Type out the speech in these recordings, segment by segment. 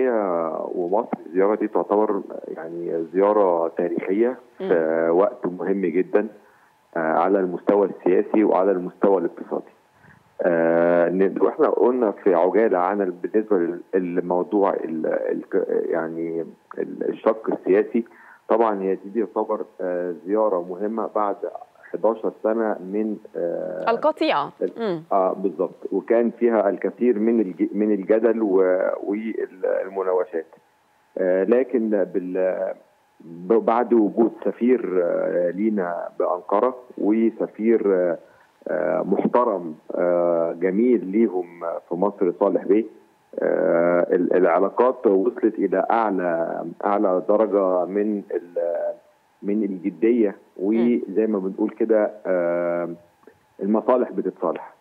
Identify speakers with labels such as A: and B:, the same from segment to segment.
A: تركيا ومصر الزياره دي تعتبر يعني زياره تاريخيه في وقت مهم جدا على المستوى السياسي وعلى المستوى الاقتصادي. واحنا قلنا في عجاله عن بالنسبه للموضوع ال ال يعني الشق السياسي طبعا هي دي تعتبر زياره مهمه بعد 11 سنه من
B: آه القطيعه
A: اه بالظبط وكان فيها الكثير من من الجدل والمناوشات آه لكن بال بعد وجود سفير آه لينا بانقره وسفير آه محترم آه جميل ليهم في مصر صالح بيه آه العلاقات وصلت الى اعلى اعلى درجه من من الجديه وزي ما بنقول كده المصالح بتتصالح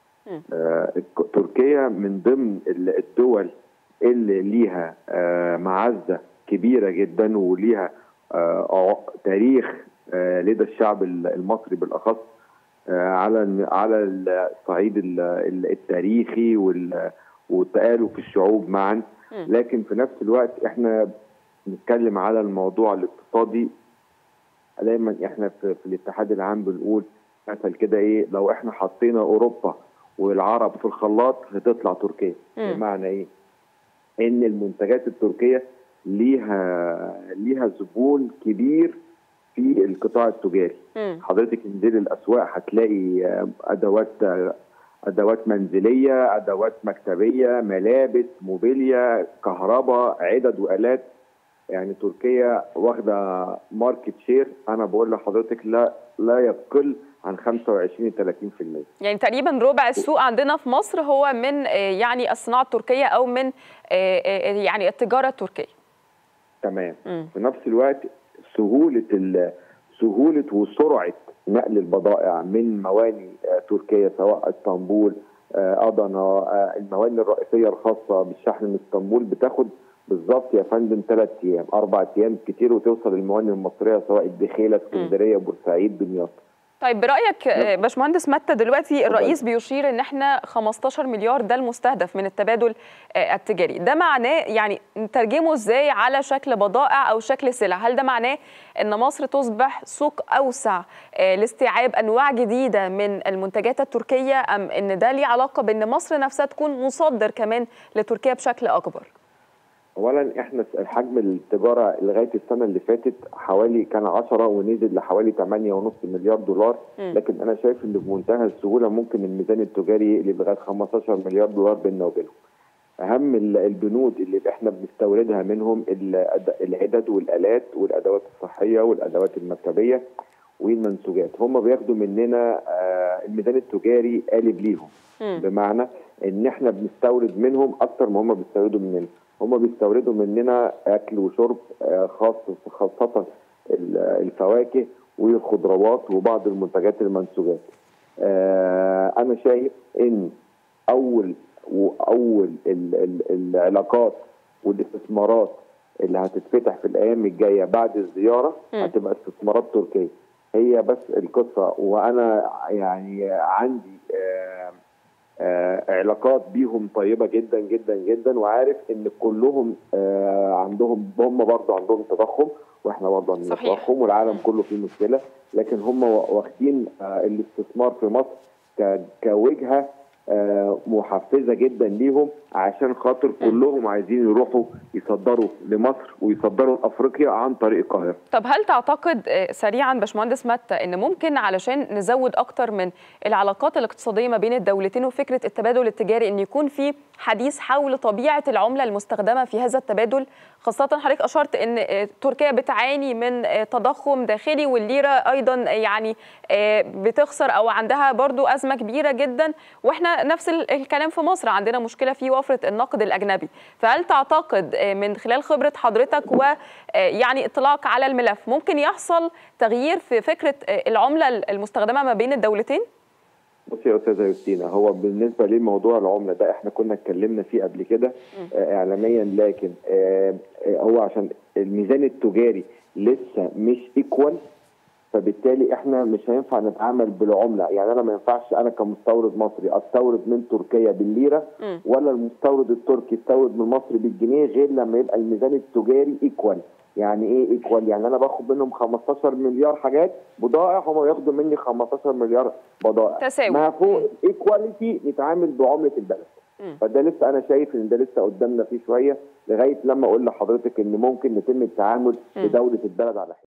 A: تركيا من ضمن الدول اللي ليها معزه كبيره جدا وليها تاريخ لدى الشعب المصري بالاخص على على الصعيد التاريخي والتآلف الشعوب معا لكن في نفس الوقت احنا بنتكلم على الموضوع الاقتصادي دايما احنا في, في الاتحاد العام بنقول مثل كده ايه لو احنا حطينا اوروبا والعرب في الخلاط هتطلع تركيا بمعنى ايه؟ ان المنتجات التركيه ليها ليها زبون كبير في القطاع التجاري
B: مم.
A: حضرتك انزلي الاسواق هتلاقي ادوات ادوات منزليه ادوات مكتبيه ملابس موبيليا كهرباء عدد والات يعني تركيا واخده ماركت شير انا بقول لحضرتك لا لا يقل عن 25 30%
B: يعني تقريبا ربع السوق عندنا في مصر هو من يعني الصناعه التركيه او من يعني التجاره التركيه
A: تمام
B: مم.
A: في نفس الوقت سهوله ال- سهوله وسرعه نقل البضائع من مواني آه، تركيا سواء اسطنبول آه، ادنا آه، المواني الرئيسيه الخاصه بالشحن من اسطنبول بتاخد بالظبط يا فندم ثلاث ايام اربع ايام كتير وتوصل المواني المصريه سواء الدخيله اسكندريه بورسعيد دمياط
B: طيب برايك آه، باشمهندس متى دلوقتي الرئيس بيشير ان احنا 15 مليار ده المستهدف من التبادل آه، التجاري ده معناه يعني نترجمه ازاي على شكل بضائع او شكل سلع هل ده معناه ان مصر تصبح سوق اوسع آه، لاستيعاب انواع جديده من المنتجات التركيه ام ان ده ليه علاقه بان مصر نفسها تكون مصدر كمان لتركيا بشكل اكبر
A: اولا احنا حجم التجاره لغايه السنه اللي فاتت حوالي كان 10 ونزل لحوالي 8.5 مليار دولار
B: مم.
A: لكن انا شايف ان بمنتهى السهوله ممكن الميزان التجاري يقلب لغايه 15 مليار دولار بيننا وبينهم. اهم ال- البنود اللي احنا بنستوردها منهم الأد- العدد والالات والادوات الصحيه والادوات المكتبيه والمنسوجات هم بياخدوا مننا آه، الميزان التجاري قالب ليهم
B: مم.
A: بمعنى ان احنا بنستورد منهم اكتر ما هم بيستوردوا مننا هم بيستوردوا مننا اكل وشرب آه، خاص خاصه ال- الفواكه والخضروات وبعض المنتجات المنسوجات آه، انا شايف ان اول واول ال- ال- العلاقات والاستثمارات اللي هتتفتح في الايام الجايه بعد الزياره
B: مم.
A: هتبقى استثمارات تركيه هي بس القصه وانا يعني عندي آه آه علاقات بيهم طيبه جدا جدا جدا وعارف ان كلهم آه عندهم هم برضه عندهم تضخم واحنا برضه عندنا
B: صحيح.
A: تضخم والعالم كله فيه مشكله لكن هم واخدين آه الاستثمار في مصر ك- كوجهه آه محفزه جدا ليهم عشان خاطر كلهم عايزين يروحوا يصدروا لمصر ويصدروا لافريقيا عن طريق القاهره
B: طب هل تعتقد آه، سريعا باشمهندس متى ان ممكن علشان نزود اكتر من العلاقات الاقتصاديه ما بين الدولتين وفكره التبادل التجاري ان يكون في حديث حول طبيعه العمله المستخدمه في هذا التبادل خاصه حضرتك اشرت ان آه، تركيا بتعاني من آه، تضخم داخلي والليره ايضا آه، يعني آه، بتخسر او عندها برضو ازمه كبيره جدا واحنا نفس ال- الكلام في مصر عندنا مشكله في وفره النقد الاجنبي فهل تعتقد آه، من خلال خبره حضرتك ويعني اطلاعك على الملف ممكن يحصل تغيير في فكره آه، العمله المستخدمه ما بين الدولتين
A: بصي يا استاذه يوستينا هو بالنسبه لموضوع العمله ده احنا كنا اتكلمنا فيه قبل كده آه، اعلاميا لكن آه، آه، هو عشان الميزان التجاري لسه مش ايكوال فبالتالي احنا مش هينفع نتعامل بالعمله يعني انا ما ينفعش انا كمستورد مصري استورد من تركيا بالليره
B: مم.
A: ولا المستورد التركي يستورد من مصر بالجنيه غير لما يبقى الميزان التجاري ايكوال يعني ايه ايكوال يعني انا باخد منهم 15 مليار حاجات بضائع هم ياخدوا مني 15 مليار بضائع
B: تساوي.
A: ما فوق ايكواليتي نتعامل بعمله البلد
B: مم.
A: فده لسه انا شايف ان ده لسه قدامنا فيه شويه لغايه لما اقول لحضرتك ان ممكن يتم التعامل
B: مم.
A: بدوله البلد على حده